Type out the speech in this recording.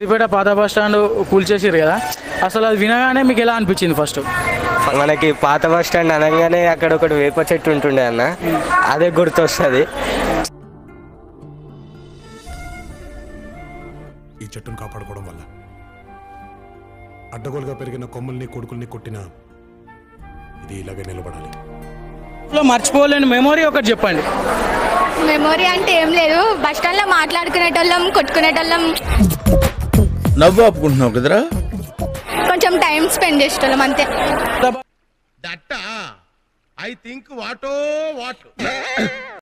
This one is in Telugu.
సిద్దిపేట పాత బస్ స్టాండ్ కూల్చేసారు కదా అసలు అది వినగానే మీకు ఎలా అనిపించింది ఫస్ట్ మనకి పాత బస్ స్టాండ్ అనగానే అక్కడ ఒకటి వేప చెట్టు ఉంటుండే అన్న అదే గుర్తొస్తుంది ఈ చెట్టును కాపాడుకోవడం వల్ల అడ్డగోలుగా పెరిగిన కొమ్మల్ని కొడుకుల్ని కొట్టిన ఇది ఇలాగే నిలబడాలి లో మర్చిపోలేని మెమొరీ ఒకటి చెప్పండి మెమొరీ అంటే ఏం లేదు బస్ స్టాండ్ లో మాట్లాడుకునేటోళ్ళం కొట్టుకునేటోళ్ళం నవ్వు ఆపుకుంటున్నావు కదరా కొంచెం టైం స్పెండ్ చేసేటోళ్ళం అంతే that I think what what